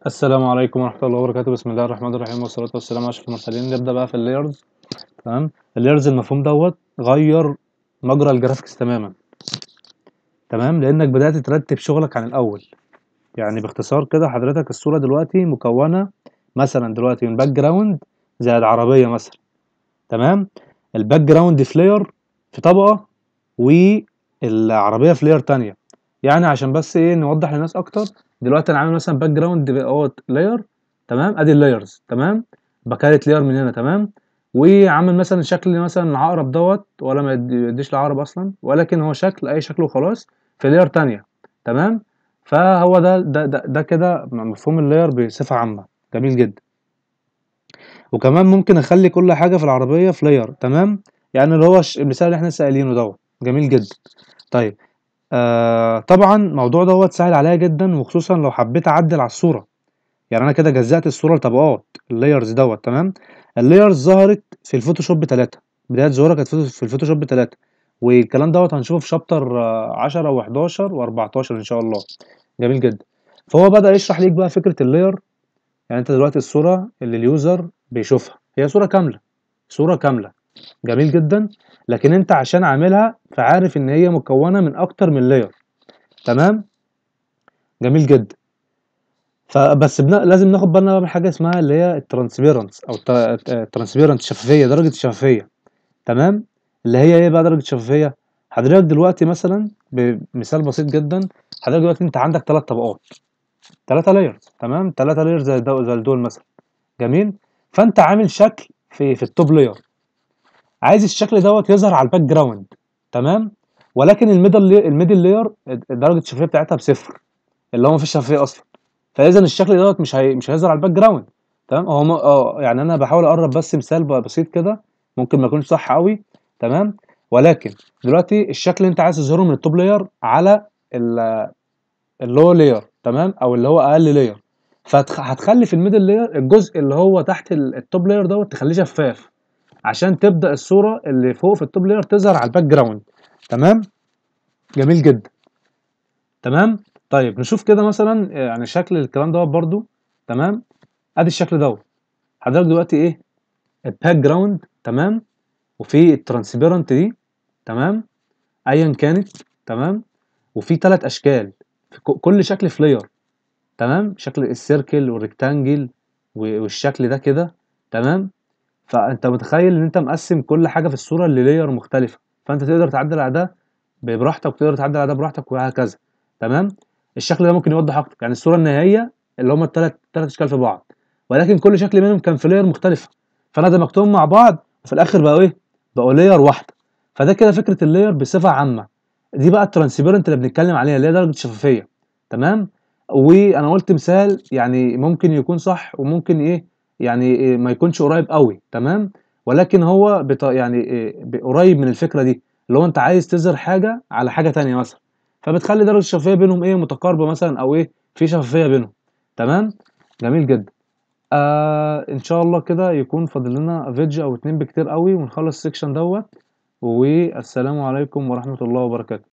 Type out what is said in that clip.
السلام عليكم ورحمة الله وبركاته بسم الله الرحمن الرحيم والصلاة والسلام على أشرف المرسلين نبدأ بقى في اللايرز تمام اللايرز المفهوم دوت غير مجرى الجرافيكس تماما تمام لأنك بدأت ترتب شغلك عن الأول يعني باختصار كده حضرتك الصورة دلوقتي مكونة مثلا دلوقتي من باك جراوند زائد عربية مثلا تمام الباك جراوند في لاير في طبقة والعربية في لاير تانية يعني عشان بس ايه نوضح للناس اكتر دلوقتي انا عامل مثلا باك جراوند اهوت لاير تمام ادي اللايرز تمام بكارت لاير من هنا تمام وعامل مثلا شكل مثلا العقرب دوت ولا ما يديش العقرب اصلا ولكن هو شكل اي شكل وخلاص في لاير تانية تمام فهو ده ده ده, ده كده مفهوم اللاير بصفة عامة جميل جدا وكمان ممكن اخلي كل حاجة في العربية في لاير تمام يعني اللي هو المثال اللي احنا لسه قايلينه دوت جميل جدا طيب آه طبعا الموضوع دوت سهل عليا جدا وخصوصا لو حبيت اعدل على الصوره يعني انا كده جزأت الصوره لطبقات اللايرز دوت تمام اللايرز ظهرت في الفوتوشوب 3 بدايه ظهورها كانت في الفوتوشوب 3 والكلام دوت هنشوفه في شابتر 10 و11 و14 ان شاء الله جميل جدا فهو بدأ يشرح ليك بقى فكره اللاير يعني انت دلوقتي الصوره اللي اليوزر بيشوفها هي صوره كامله صوره كامله جميل جدا لكن انت عشان عاملها فعارف ان هي مكونه من اكتر من لاير تمام جميل جدا فبس بنا... لازم ناخد بالنا من حاجه اسمها اللي هي الترانسبيرنس او الترانسبيرنت شفافيه درجه الشفافيه تمام اللي هي ايه بقى درجه الشفافيه حضرتك دلوقتي مثلا بمثال بسيط جدا حضرتك دلوقتي انت عندك ثلاث طبقات ثلاثه لايرز تمام ثلاثه لايرز زي دول زي دول مثلا جميل فانت عامل شكل في في التوب لاير عايز الشكل دوت يظهر على الباك جراوند تمام ولكن الميدل الميدل لاير درجه الشفافيه بتاعتها بصفر اللي هو مفيش شفافيه اصلا فاذا الشكل دوت مش هي... مش هيظهر على الباك جراوند تمام هو م... اه يعني انا بحاول اقرب بس مثال بسيط كده ممكن ما يكونش صح قوي تمام ولكن دلوقتي الشكل اللي انت عايز تظهره من التوب لاير على اللو لاير تمام او اللي هو اقل لاير فهتخلي في الميدل لاير الجزء اللي هو تحت التوب لاير دوت تخليه شفاف عشان تبدا الصوره اللي فوق في التوب لاير تظهر على الباك جراوند تمام جميل جدا تمام طيب نشوف كده مثلا يعني شكل الكلام دوت برضو تمام ادي الشكل دوت حضرتك دلوقتي ايه الباك جراوند تمام وفي الترانسبيرنت دي تمام ايا كانت تمام وفي ثلاث اشكال في كل شكل في لاير تمام شكل السيركل والريكتانجل والشكل ده كده تمام فانت متخيل ان انت مقسم كل حاجه في الصوره للاير مختلفه فانت تقدر تعدل على ده براحتك وتقدر تعدل على ده براحتك وهكذا تمام الشكل ده ممكن يوضح اكتر يعني الصوره النهائيه اللي هم الثلاث ثلاث اشكال في بعض ولكن كل شكل منهم كان في لاير مختلفه فانا دمجتهم مع بعض وفي الاخر بقوا ايه بقوا لاير واحده فده كده فكره اللاير بصفه عامه دي بقى الترانسبيرنت اللي بنتكلم عليها اللي هي درجه الشفافيه تمام وانا قلت مثال يعني ممكن يكون صح وممكن ايه يعني ما يكونش قريب قوي تمام ولكن هو بط... يعني إيه قريب من الفكره دي اللي هو انت عايز تظهر حاجه على حاجه تانية مثلا فبتخلي درجه الشفافيه بينهم ايه متقاربه مثلا او ايه في شفافيه بينهم تمام جميل جدا آه ان شاء الله كده يكون فاضل لنا فيديو او اتنين بكتير قوي ونخلص السكشن دوت والسلام عليكم ورحمه الله وبركاته